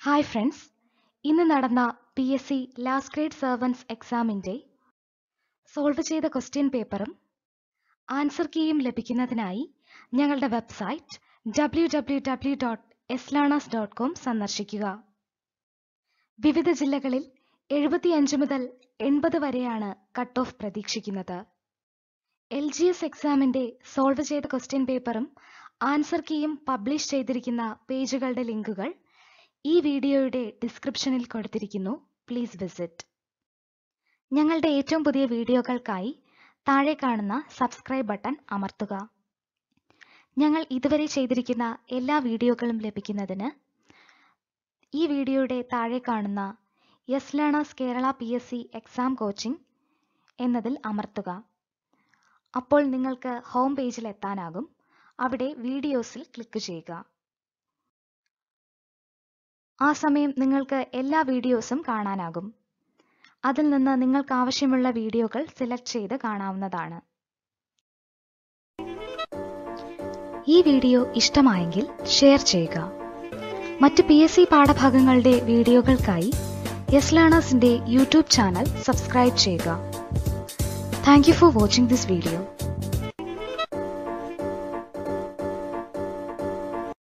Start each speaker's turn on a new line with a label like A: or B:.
A: hi friends ഇന്ന് നടന്ന P S C last grade servants എക്സാമിൻ്റെ സോൾവ് ചെയ്ത ക്വസ്റ്റ്യൻ പേപ്പറും ആൻസർ കീയും ലഭിക്കുന്നതിനായി ഞങ്ങളുടെ website W W W dot എസ്ലാണാസ് ഡോട്ട് കോം സന്ദർശിക്കുക വിവിധ ജില്ലകളിൽ എഴുപത്തിയഞ്ച് മുതൽ എൺപത് വരെയാണ് കട്ട് ഓഫ് പ്രതീക്ഷിക്കുന്നത് എൽ ജി എസ് എക്സാമിൻ്റെ സോൾവ് ചെയ്ത ക്വസ്റ്റ്യൻ പേപ്പറും ആൻസർ കീയും പബ്ലിഷ് ചെയ്തിരിക്കുന്ന പേജുകളുടെ ലിങ്കുകൾ ഈ വീഡിയോയുടെ ഡിസ്ക്രിപ്ഷനിൽ കൊടുത്തിരിക്കുന്നു പ്ലീസ് വിസിറ്റ് ഞങ്ങളുടെ ഏറ്റവും പുതിയ വീഡിയോകൾക്കായി താഴെ കാണുന്ന സബ്സ്ക്രൈബ് ബട്ടൺ അമർത്തുക ഞങ്ങൾ ഇതുവരെ ചെയ്തിരിക്കുന്ന എല്ലാ വീഡിയോകളും ലഭിക്കുന്നതിന് ഈ വീഡിയോയുടെ താഴെ കാണുന്ന yes learners Kerala P S C exam coaching എന്നതിൽ അമർത്തുക അപ്പോൾ നിങ്ങൾക്ക് ഹോം പേജിൽ എത്താനാകും അവിടെ വീഡിയോസിൽ ക്ലിക്ക് ചെയ്യുക ആ സമയം നിങ്ങൾക്ക് എല്ലാ വീഡിയോസും കാണാനാകും അതിൽ നിന്ന് നിങ്ങൾക്ക് ആവശ്യമുള്ള വീഡിയോകൾ സെലക്ട് ചെയ്ത് കാണാവുന്നതാണ് ഈ വീഡിയോ ഇഷ്ടമായെങ്കിൽ ഷെയർ ചെയ്യുക മറ്റ് പി എസ് സി പാഠഭാഗങ്ങളുടെ വീഡിയോകൾക്കായി യെസ് ലേണേഴ്സിന്റെ യൂട്യൂബ് ചാനൽ സബ്സ്ക്രൈബ് ചെയ്യുക thank you for watching this video